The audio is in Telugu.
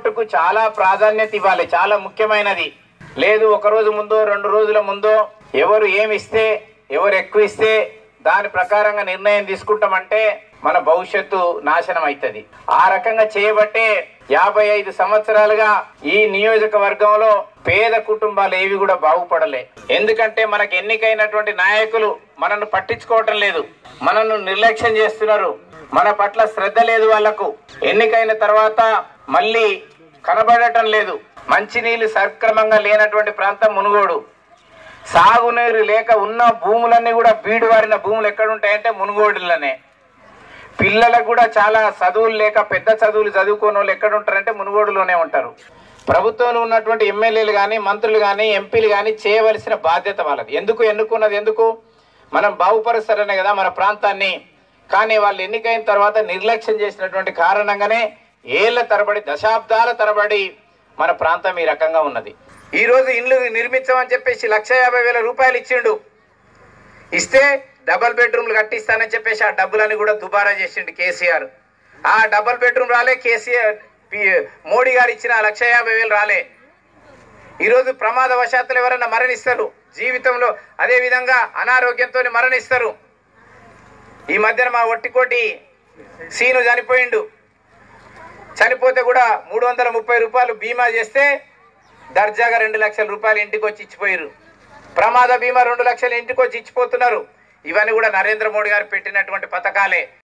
ఓటుకు చాలా ప్రాధాన్యత ఇవ్వాలి చాలా ముఖ్యమైనది లేదు ఒక రోజు ముందో రెండు రోజుల ముందో ఎవరు ఏమి ఇస్తే ఎవరు ఎక్కువ ఇస్తే దాని ప్రకారంగా నిర్ణయం తీసుకుంటామంటే మన భవిష్యత్తు నాశనం అవుతుంది ఆ రకంగా చేయబట్టే యాభై ఐదు సంవత్సరాలుగా ఈ నియోజకవర్గంలో పేద కుటుంబాలు ఏవి కూడా బాగుపడలే ఎందుకంటే మనకు ఎన్నికైనటువంటి నాయకులు మనల్ని పట్టించుకోవటం లేదు మనల్ని నిర్లక్ష్యం చేస్తున్నారు మన పట్ల శ్రద్ధ లేదు వాళ్లకు ఎన్నికైన తర్వాత మళ్ళీ కనబడటం లేదు మంచినీళ్లు సక్రమంగా లేనటువంటి ప్రాంతం మునుగోడు సాగునీరు లేక ఉన్న భూములన్నీ కూడా బీడు వారిన భూములు ఎక్కడ ఉంటాయంటే మునుగోడులనే పిల్లలకు కూడా చాలా చదువులు లేక పెద్ద చదువులు చదువుకోని వాళ్ళు ఎక్కడ ఉంటారంటే మునుగోడులోనే ఉంటారు ప్రభుత్వంలో ఉన్నటువంటి ఎమ్మెల్యేలు కానీ మంత్రులు కానీ ఎంపీలు కానీ చేయవలసిన బాధ్యత వాళ్ళది ఎందుకు ఎన్నుకున్నది ఎందుకు మనం బాగుపరుస్తారనే కదా మన ప్రాంతాన్ని కానీ వాళ్ళు ఎన్నికైన తర్వాత నిర్లక్ష్యం చేసినటువంటి కారణంగానే ఏళ్ల తరబడి దశాబ్దాల తరబడి మన ప్రాంతం ఈ రకంగా ఉన్నది ఈ రోజు ఇండ్లు నిర్మించమని చెప్పేసి లక్ష యాభై వేల రూపాయలు ఇచ్చిండు ఇస్తే డబల్ బెడ్రూమ్లు కట్టిస్తానని చెప్పేసి ఆ డబ్బులని కూడా దుబారా చేసిండు కేసీఆర్ ఆ డబల్ బెడ్రూమ్ రాలే కేసీఆర్ పి- మోడీ గారు ఇచ్చిన ఆ లక్ష యాభై వేలు రాలే ఈరోజు ప్రమాదవశాత్తులు ఎవరైనా మరణిస్తారు జీవితంలో అదే విధంగా అనారోగ్యంతో మరణిస్తారు ఈ మధ్యన మా ఒట్టికోటి సీను చనిపోయిండు చనిపోతే కూడా మూడు వందల ముప్పై రూపాయలు బీమా చేస్తే దర్జాగా రెండు లక్షల రూపాయలు ఇంటికి వచ్చి ఇచ్చిపోయారు ప్రమాద బీమా రెండు లక్షలు ఇంటికి వచ్చి ఇచ్చిపోతున్నారు ఇవన్నీ కూడా నరేంద్ర మోడీ గారు పెట్టినటువంటి పథకాలే